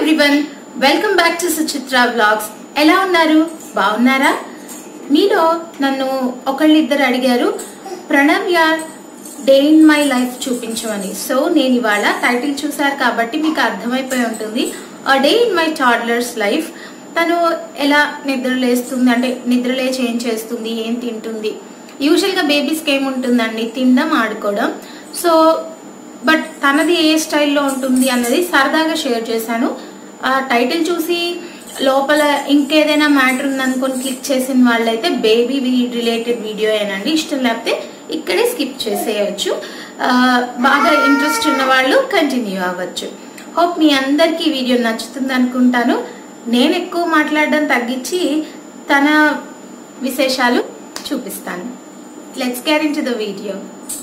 Everyone welcome back to Suchitra blogs ఎలా ఉన్నారు బాగున్నారా మీలో నన్ను ఒకళ్ళిద్దరు అడిగారు Pranavya day in my life చూపించమని సో నేను ఇవాళ టైటిల్ చూసారు కాబట్టి మీకు అర్థమైపోయి ఉంటుంది ఆ day in my toddlers life తను ఎలా నిద్ర లేస్తుంది అంటే నిద్ర లేచి ఏం చేస్తుంది ఏం తింటుంది యూజువల్గా బేబీస్కి ఏముంటుందండి తినడం ఆడుకోవడం సో బట్ తనది ఏ స్టైల్లో ఉంటుంది అన్నది సరదాగా షేర్ చేశాను ఆ టైటిల్ చూసి లోపల ఇంకేదైనా మ్యాటర్ ఉందనుకొని క్లిక్ చేసిన వాళ్ళైతే బేబీ రిలేటెడ్ వీడియో ఏనండి ఇష్టం లేకపోతే ఇక్కడే స్కిప్ చేసేయచ్చు ఆ, బాగా ఇంట్రెస్ట్ ఉన్న వాళ్ళు కంటిన్యూ అవ్వచ్చు హోప్ మీ అందరికీ ఈ వీడియో నచ్చుతుంది అనుకుంటాను నేను ఎక్కువ మాట్లాడడం తగ్గించి తన విశేషాలు చూపిస్తాను let's get into the video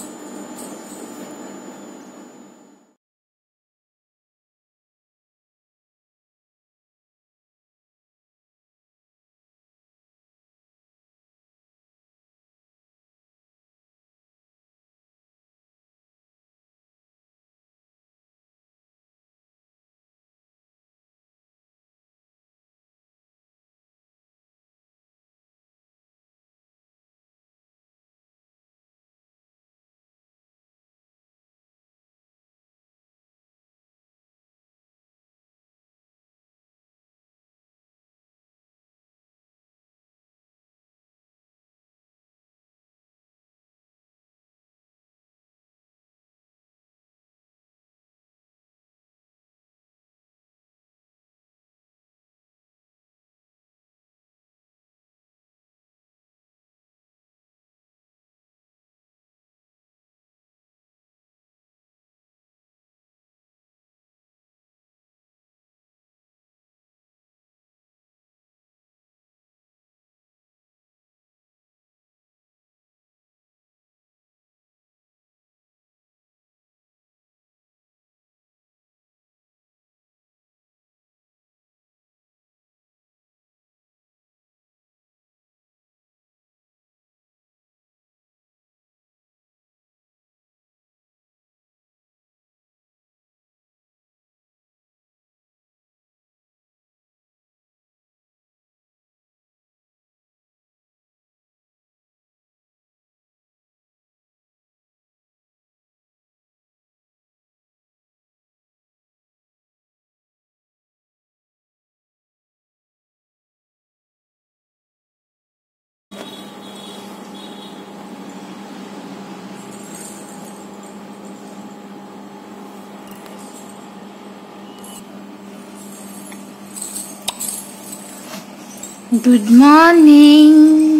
Good morning.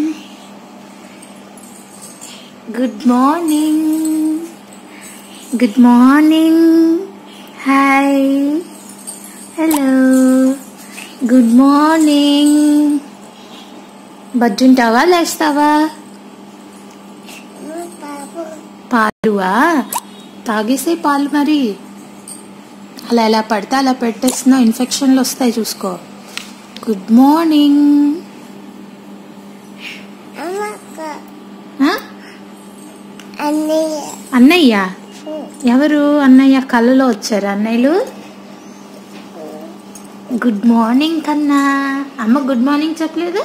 Good morning. Good morning. Hi. Hello. Good morning. బజ్జుంటావా లేస్తావా పాలువా తాగేసే పాలు మరి అలా ఎలా పడితే అలా పెట్టేస్తున్నావు ఇన్ఫెక్షన్లు వస్తాయి చూసుకో గుడ్ మార్నింగ్ ఆ? అన్నయ్య అన్నయ్య ఎవరు అన్నయ్య కళ్ళలో వచ్చారు అన్నయ్యలు గుడ్ మార్నింగ్ కన్నా అమ్మ గుడ్ మార్నింగ్ చెప్పలేదు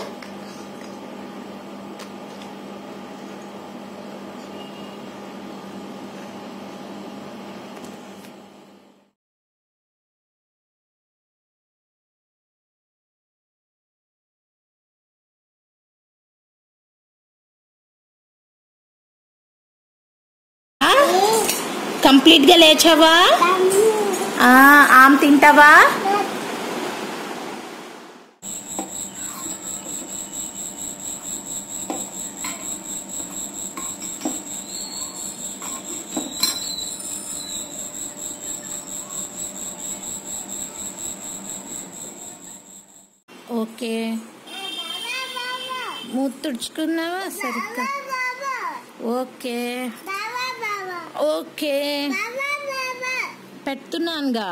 కంప్లీట్ గా లేచావా ఆ, ఆమ్ తింటావా ఓకే మూత తుడుచుకున్నావా సరిగ్గా ఓకే ఓకే పెడుతున్నానుగా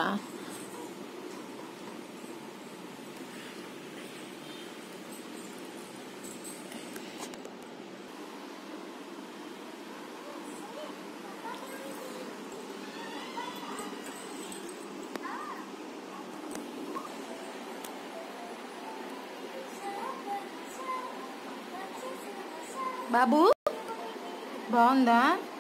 బాబు బాగుందా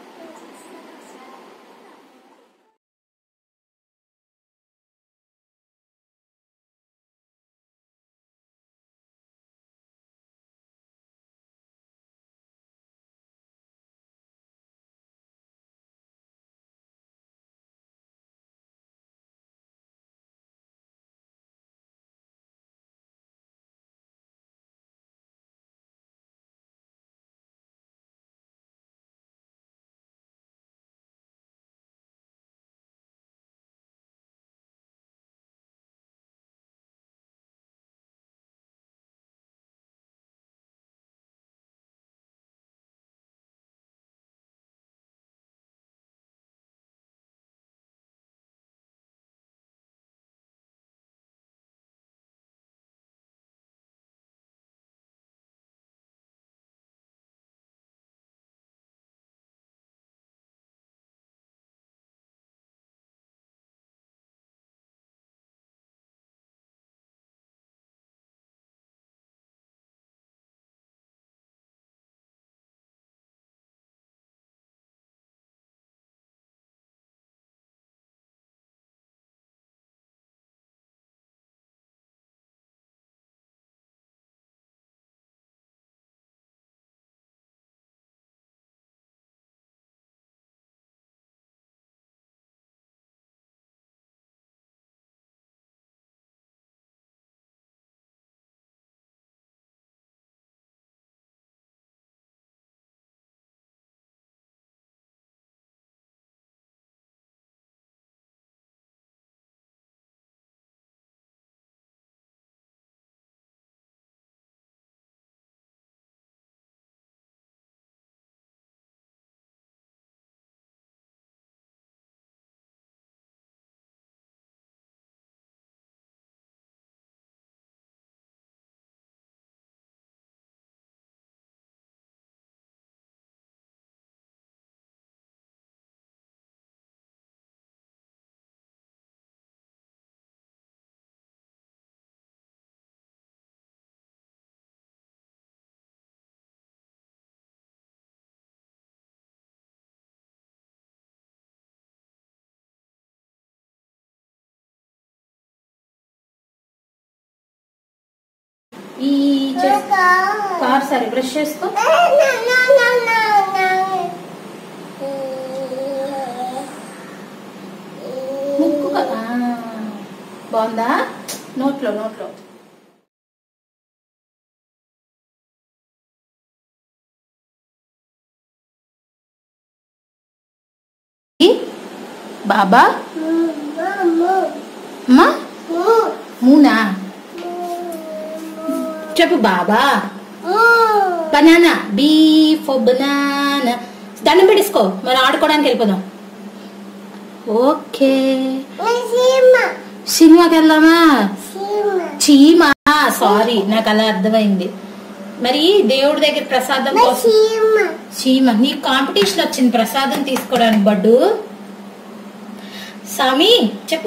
ఈ చెస్- కార్ సరే బ్రష్ చేసుకో ముక్కు క- ఆ, బాగుందా నోట్లో నోట్లో ఈ, బాబా అమ్మా మూనా చెప్పు బాబా బనానా బీ ఫర్ బనానా దండం పెట్టేసుకో మనం ఆడుకోవడానికి వెళ్ళిపోదాం ఓకే సినిమాకి వెళ్దామా చీమా సారీ నాకు అలా అర్థమైంది మరి దేవుడి దగ్గర ప్రసాదం కోసం చీమ నీ కాంపిటీషన్ వచ్చింది ప్రసాదం తీసుకోవడానికి బడ్డు సామి చెప్పు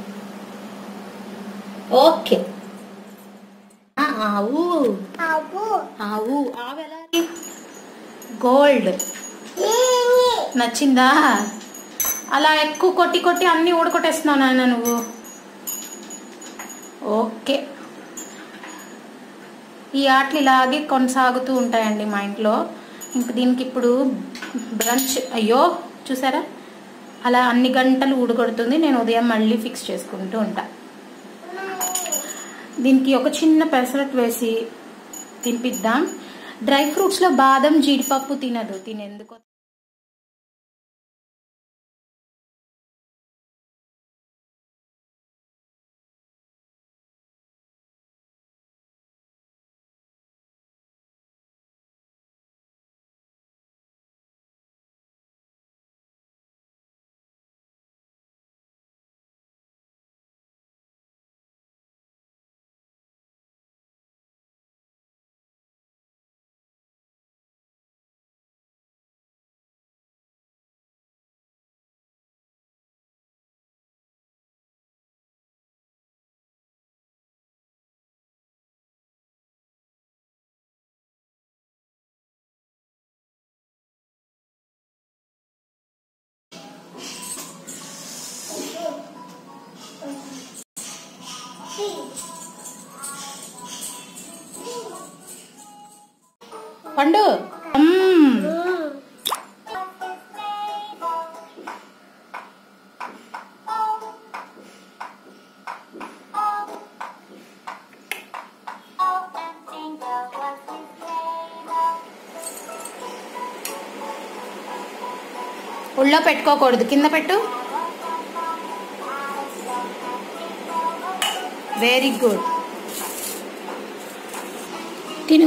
ఓకే ఆ, ఆవు ఆవు ఆవు ఎలా గోల్డ్ నచ్చిందా అలా ఎక్కువ కొట్టి కొట్టి అన్ని ఊడకొట్టేస్తున్నావు నాన్న నువ్వు ఓకే ఈ ఆటలు ఇలాగే కొనసాగుతూ ఉంటాయండి మా ఇంట్లో ఇంక దీనికి ఇప్పుడు బ్రంచ్ అయ్యో చూసారా అలా అన్ని గంటలు ఊడగొడుతుంది నేను ఉదయం మళ్ళీ ఫిక్స్ చేసుకుంటూ ఉంటా దీనికి ఒక చిన్న పెసరట్ వేసి తినిపిద్దాం డ్రై ఫ్రూట్స్లో బాదం జీడిపప్పు తినదు తినేందుకు పండు మ్మ్. ఒళ్ళో పెట్టుకోకూడదు కింద పెట్టు వెరీ గుడ్ తిను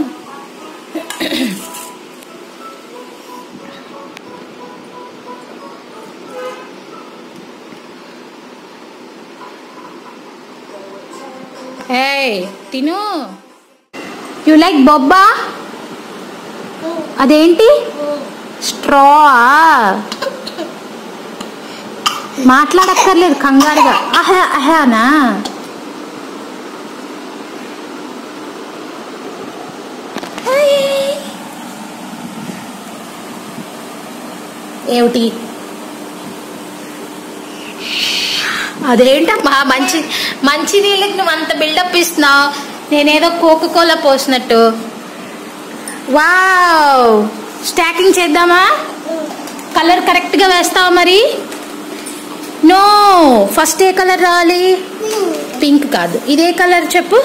ఏయ్ తిను యు లైక్ బొబ్బా అదేంటి స్ట్రా మాట్లాడక్కర్లేదు కంగారుగా అహా అహానా ఏమిటి అదేంటమ్మా మంచి మంచి నీళ్ళకి నువ్వు అంత బిల్డప్ ఇస్తున్నావు నేనేదో కోకో కోలా పోసినట్టు వావ్ స్టాకింగ్ చేద్దామా కలర్ కరెక్ట్గా వేస్తావా మరి నో ఫస్ట్ ఏ కలర్ రావాలి పింక్ కాదు ఇదే కలర్ చెప్పు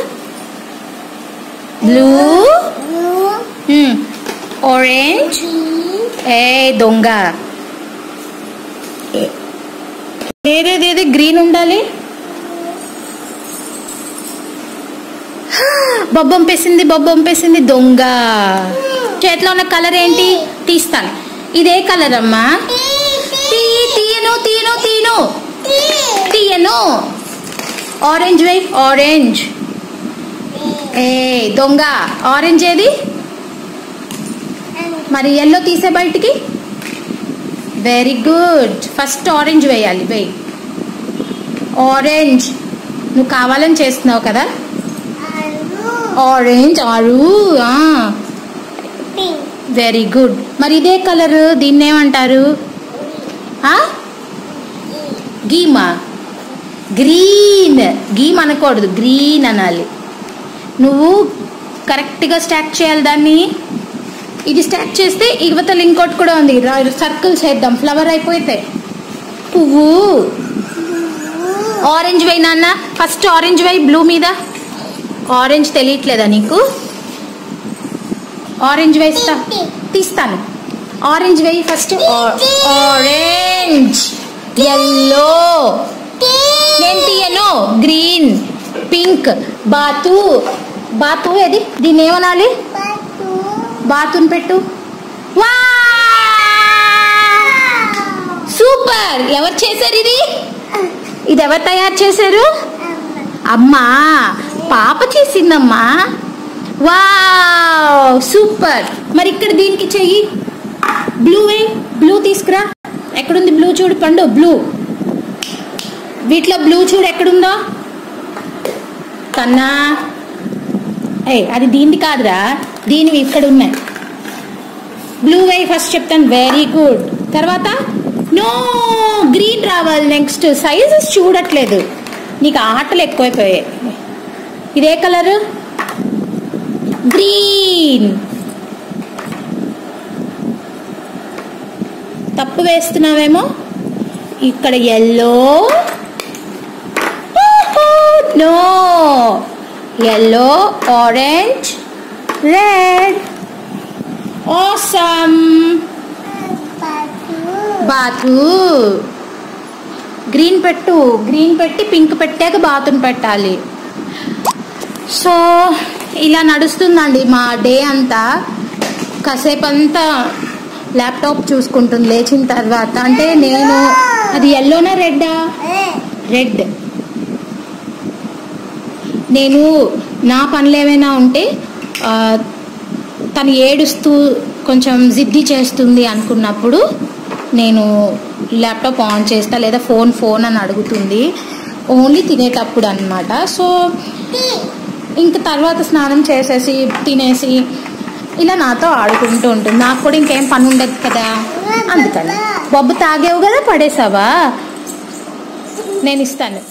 బ్లూ ఆరెంజ్ ఏ దొంగ ఏదేది ఏది గ్రీన్ ఉండాలి బొబ్బంపేసింది బొబ్బంపేసింది దొంగ చేతిలో ఉన్న కలర్ ఏంటి తీస్తాను ఇదే కలర్ అమ్మా తీ తీయను తీయను తీయను తీయను ఆరెంజ్ వై ఆరెంజ్ ఏ దొంగ ఆరెంజ్ ఏది మరి ఎల్లో తీసే బయటికి వెరీ గుడ్ ఫస్ట్ ఆరెంజ్ వేయాలి వేయి ఆరెంజ్ నువ్వు కావాలని చేస్తున్నావు కదా ఆరెంజ్ ఆరు వెరీ గుడ్ మరి ఇదే కలర్ దీన్ని ఏమంటారు ఆ? గీమా గ్రీన్ గీమ్ అనకూడదు గ్రీన్ అనాలి నువ్వు కరెక్ట్గా స్టాక్ చేయాలి దాన్ని ఇది స్టాక్ చేస్తే ఇవతల ఇంకోటి కూడా ఉంది సర్కిల్ చేద్దాం ఫ్లవర్ అయిపోతే పువ్వు ఆరెంజ్ వై నాన్న ఫస్ట్ ఆరెంజ్ వై బ్లూ మీద ఆరెంజ్ తెలియట్లేదా నీకు ఆరెంజ్ వేస్తా తీస్తాను ఆరెంజ్ వేయి ఫస్ట్ ఆరెంజ్ ఎల్లో నేను తీయను గ్రీన్ పింక్ బాతు బాతు ఏది దీన్ని ఏమనాలి బాతుని పెట్టు వా సూపర్ ఎవరు చేశారు ఇది ఇది ఎవరు తయారు చేశారు అమ్మా పాప చేసిందమ్మా వావ్ సూపర్ మరి ఇక్కడ దీనికి చెయ్యి బ్లూ ఏ బ్లూ తీసుకురా ఎక్కడుంది బ్లూ చూడు పండు బ్లూ వీటిలో బ్లూ చూడు ఎక్కడుందో కన్నా ఏ అది దీనిది కాదురా దీనివి ఇక్కడ ఉన్నాయి బ్లూ వై ఫస్ట్ చెప్తాను వెరీ గుడ్ తర్వాత నో గ్రీన్ రావాలి నెక్స్ట్ సైజెస్ చూడట్లేదు నీకు ఆటలు ఎక్కువైపోయాయి ఇదే కలర్ గ్రీన్ తప్పు వేస్తున్నావేమో ఇక్కడ yellow no yellow orange red awesome బాతు గ్రీన్ పెట్టు గ్రీన్ పెట్టి పింక్ పెట్టాక బాతుని పెట్టాలి సో ఇలా నడుస్తుందండి మా డే అంతా కాసేపు అంతా ల్యాప్టాప్ చూసుకుంటుంది లేచిన తర్వాత అంటే నేను అది ఎల్లోనా రెడ్డా రెడ్ నేను నా పనులు ఏమైనా ఉంటే ఆ, తను ఏడుస్తూ కొంచెం జిద్ది చేస్తుంది అనుకున్నప్పుడు నేను ల్యాప్టాప్ ఆన్ చేస్తా లేదా ఫోన్ ఫోన్ అని అడుగుతుంది ఓన్లీ తినేటప్పుడు అనమాట సో ఇంక తర్వాత స్నానం చేసేసి తినేసి ఇలా నాతో ఆడుకుంటూ ఉంటుంది నాకు కూడా ఇంకేం పని ఉండదు కదా అందుకని బొబ్బు తాగేవు కదా పడేసావా నేను ఇస్తాను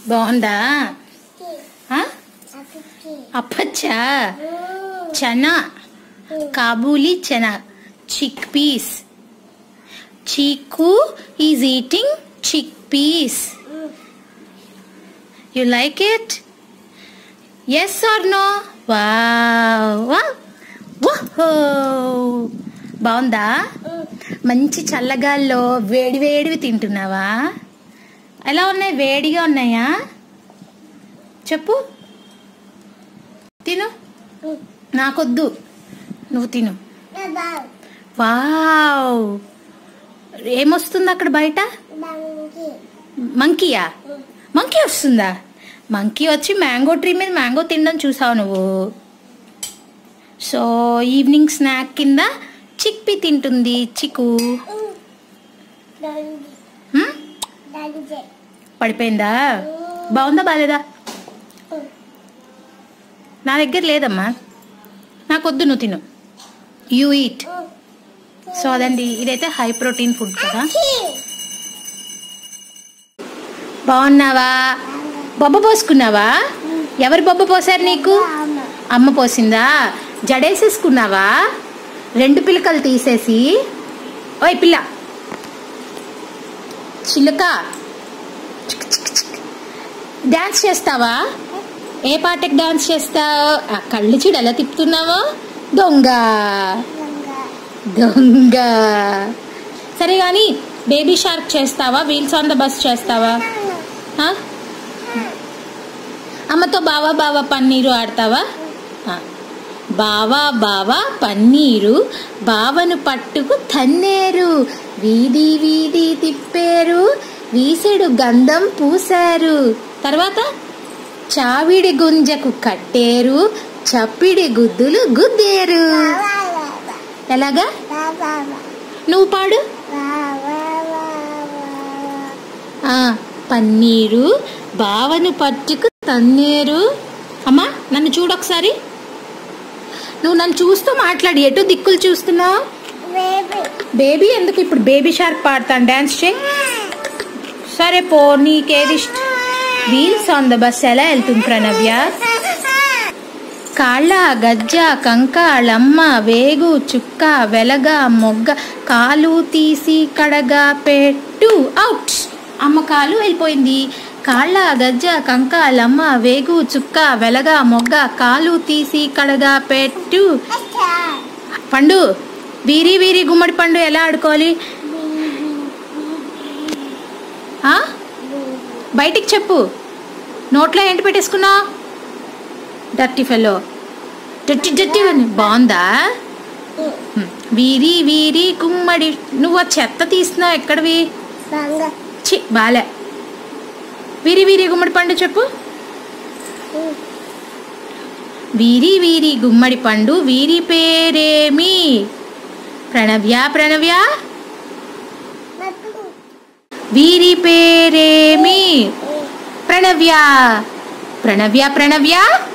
బాగుందా కి ఆ? అక్కకి అప్పచ్చా chana Kabuli chana chickpeas Cheeku is eating chickpeas you like it yes or no బాగుందా మంచి చల్లగాల్లో వేడి వేడివి తింటున్నావా ఎలా ఉన్నాయి వేడిగా ఉన్నాయా చెప్పు తిను నాకొద్దు నువ్వు తిను బావ్ వావ్ ఏమొస్తుంది అక్కడ బయట బంగి మంకీయా మంకీ వస్తుందా మంకీ వచ్చి మ్యాంగో ట్రీ మీద మ్యాంగో తినడం చూసావు నువ్వు సో ఈవినింగ్ స్నాక్ కింద చిక్పి తింటుంది చిక్కు దంగి హ్మ్? దంగి పడిపోయిందా బాగుందా బాలేదా నా దగ్గర లేదమ్మా నాకొద్దు నువ్వు తిను యూ ఈట్ సో అదండి ఇదైతే హై ప్రోటీన్ ఫుడ్ కదా కి బాగున్నావా బొబ్బ పోసుకున్నావా ఎవరు బొబ్బ పోసారు నీకు అమ్మ అమ్మ పోసిందా జడేసేసుకున్నావా రెండు పిలకలు తీసేసి ఓయ్ పిల్ల చిలుక డాన్స్ చేస్తావా ఏ పాటకి డాన్స్ చేస్తావు ఆ కళ్ళు చూడు ఎలా తిప్పుతున్నావో దొంగ లంగా దొంగ సరే కానీ బేబీ షార్క్ చేస్తావా వీల్స్ ఆన్ ద బస్ చేస్తావా ఆ? అమ్మతో బావా బావా పన్నీరు ఆడతావా ఆ. బావా బావా పన్నీరు బావను పట్టుకు తన్నేరు వీధి వీధి తిప్పేరు వీసెడు గంధం పూసారు తర్వాత చావిడి గుంజకు కట్టేరు చప్పిడి గుద్దులు గుద్దేరు ఎలాగా నువ్వు పాడు ఆ పన్నీరు బావను పట్టుకు తన్నేరు అమ్మా నన్ను చూడొకసారి నువ్వు నన్ను చూస్తూ మాట్లాడి ఎటు దిక్కులు చూస్తున్నావు బేబీ ఎందుకు ఇప్పుడు బేబీ షార్క్ పాడతాను డాన్స్ చేయి సరే పో నీకేది ఇష్టం వీల్స్ ఆన్ ద బస్ ఎలా వెళ్తుంది ప్రణవ్య కాళ్ళ గజ్జ కంక లమ్మ వేగు చుక్క వెలగ మొగ్గ కాలు తీసి కడగా పెట్టు అవుట్ అమ్మ కాలు వెళ్ళిపోయింది కాళ్ళ గజ్జ కంక లమ్మ వేగు చుక్క వెలగ మొగ్గ కాలు తీసి కడగా పెట్టు పండు వీరి వీరి గుమ్మడి పండు ఎలా ఆడుకోవాలి ఆ? బయటికి చెప్పు నోట్లో ఏంటి పెట్టేసుకున్నావు డర్టీ ఫెలో డర్టీ డర్టీ అని బాగుందా హ్మ్. వీరి వీరి గుమ్మడి నువ్వు ఆ చెత్త తీస్తున్నావు ఎక్కడివి చి బాలే వీరి వీరి గుమ్మడి పండు చెప్పు వీరి వీరి గుమ్మడి పండు వీరి పేరేమి ప్రణవ్య ప్రణవ్య వీరి పేరేమి ప్రణవ్య ప్రణవ్య ప్రణవ్య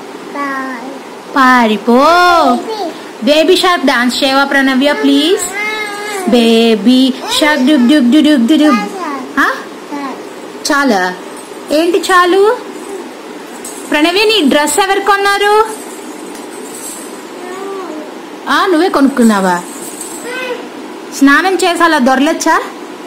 పారిపో బేబీ షార్క్ డాన్స్ చేయవా ప్రణవ్య ప్లీజ్ బేబీ షార్క్ డుబ్ డుబ్ డు డుబ్ డు డుబ్ ఆ? చాలా ఏంటి చాలు ప్రణవ్య నీ డ్రెస్ ఎవరు కొన్నారు ఆ నువ్వే కొనుక్కున్నావా స్నానం చేసి అలా దొరలొచ్చా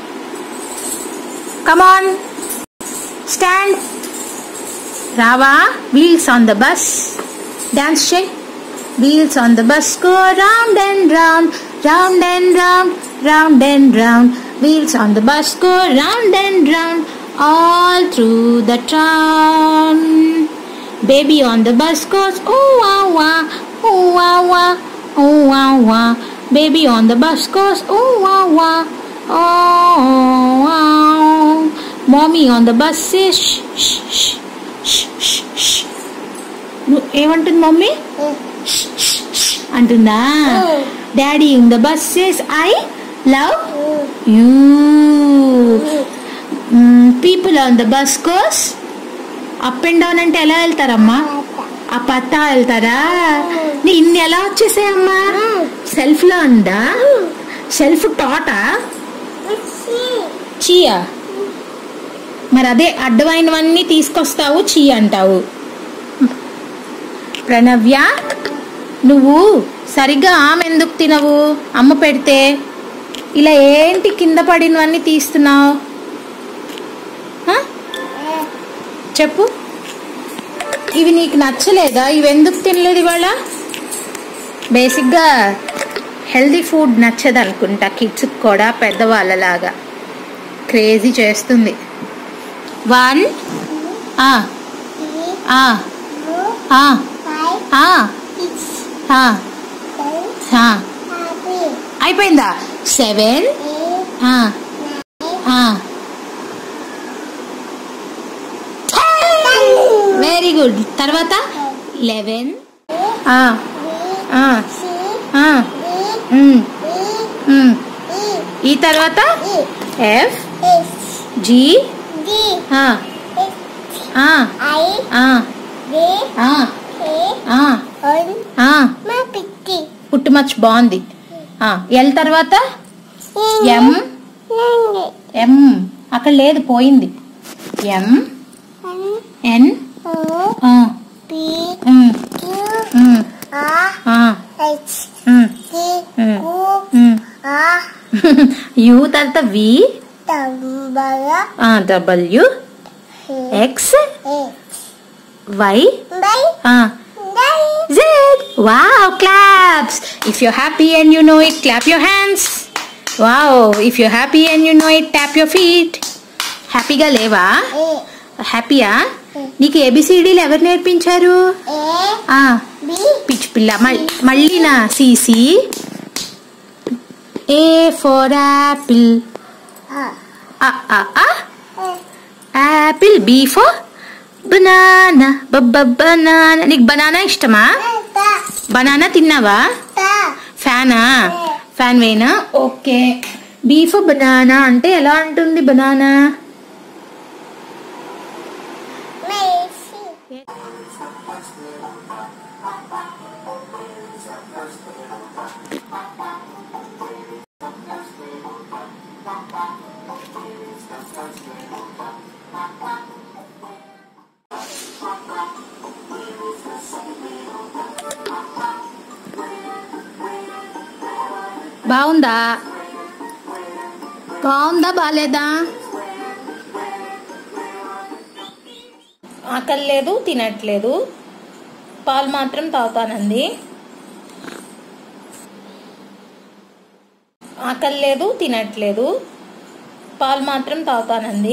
కమాన్ స్టాండ్ రావా wheels on the bus dance చేయి wheels on the bus go round and round round and round round and round wheels on the bus go round and round all through the town. Baby on the bus goes ooh wah wah, ooh wah wah, ooh wah wah. Baby on the bus goes ooh wah wah, oh wow. Mommy on the bus says shh shh shh shh shh shh. నువ్వు ఏమంటుంది mummy అంటుందా daddy in the bus says I love you people on the bus goes up and down అంటే ఎలా వెళ్తారమ్మా ఆ పత్తా వెళ్తారా నీ ఇన్ని ఎలా వచ్చేసాయమ్మా సెల్ఫ్ లో ఉందా సెల్ఫ్ టాటా చీయా మరి అదే అడ్డమైనవన్నీ తీసుకొస్తావు చీ అంటావు ప్రణవ్య నువ్వు సరిగ్గా ఆమె ఎందుకు తినవు అమ్మ పెడితే ఇలా ఏంటి కింద పడినవన్నీ తీస్తున్నావు హ? చెప్పు ఇవి నీకు నచ్చలేదా ఇవి ఎందుకు తినలేదు ఇవాళ బేసిక్గా హెల్దీ ఫుడ్ నచ్చదు అనుకుంటా కిడ్స్కి కూడా పెద్దవాళ్ళలాగా క్రేజీ చేస్తుంది వన్ ఆ three, ఆ four, ఆ five, ఆ six, ఆ seven, ఆ. seven, అయిపోయిందా సెవెన్ eight, ఆ nine, ఆ వెరీ గుడ్ తర్వాత లెవెన్ ఆ three, ఆ six, ఆ eight, um, eight, um. eight, ఈ తర్వాత eight, F H, G D, ఆ H, ఆ I, ఆ D, ఆ K, ఆ N, ఆ మా పిట్టి పుట్టుమచ్చు బాగుంది ఆ ఎల్ తర్వాత ఎం నంగి ఎం అక్కడ లేదు పోయింది ఎం N, ఎన్ O, ఆ, P, um, Q, um, R, ఆ, H, um, D, um. Q, um. R, U తర్వాత V W, W H, X Y Bye. Bye. Z. Wow, claps. If you're happy and you know it, clap your hands. Wow, if you're happy and you know it, tap your feet. హ్యాపీగా లేవా A, హ్యాపీయా నీకు ఏబిసిడీలు ఎవరు నేర్పించారు A, ఆ B, పిచ్చి పిల్ల మళ్ళీ మళ్ళీనా సిసి A for apple R, apple B for banana బబ్బ బనానా నీకు బనానా ఇష్టమా Ta, బనానా తిన్నావా Ta, ఫ్యానా ఫ్యాన్ వేనా ఓకే బీఫ్ బనానా అంటే ఎలా ఉంటుంది బనానా Macy. బాగుందా బాగుందా బాలేదా ఆకలి లేదు తినట్లేదు పాలు మాత్రం తాగుతానంది ఆకలి లేదు తినట్లేదు పాలు మాత్రం తాగుతానంది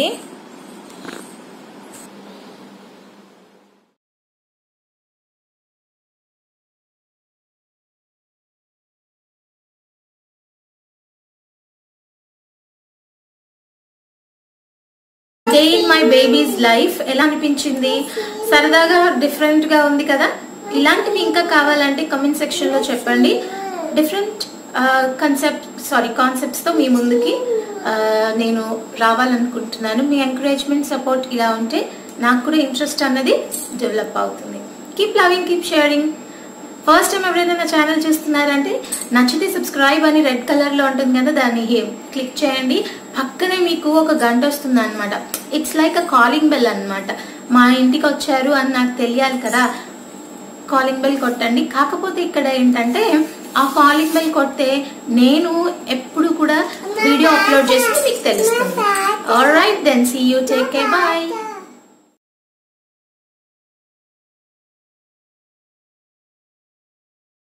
day in my baby's life ఎలా అనిపించింది సరదాగా డిఫరెంట్ గా ఉంది కదా ఇలాంటివి ఇంకా కావాలంటే కమెంట్ సెక్షన్ లో చెప్పండి డిఫరెంట్ కన్సెప్ట్ సారీ కాన్సెప్ట్స్ తో మీ ముందుకి ఆ, నేను రావాలనుకుంటున్నాను మీ ఎంకరేజ్మెంట్ సపోర్ట్ ఇలా ఉంటే నాకు కూడా ఇంట్రెస్ట్ అన్నది డెవలప్ అవుతుంది keep loving keep sharing first time ఎవరైనా నా ఛానల్ చూస్తున్నారంటే నచ్చితే సబ్స్క్రైబ్ అని రెడ్ కలర్ లో ఉంటుంది కదా దాన్ని క్లిక్ చేయండి పక్కనే మీకు ఒక గంట వస్తుంది అనమాట it's like a calling bell అన్నమాట మా ఇంటికి వచ్చారు అని నాకు తెలియాలి కదా కాలింగ్ బెల్ కొట్టండి కాకపోతే ఇక్కడ ఏంటంటే ఆ కాలింగ్ బెల్ కొడితే నేను ఎప్పుడు కూడా వీడియో అప్లోడ్ చేస్తే మీకు తెలుస్తుంది all right then see you take care bye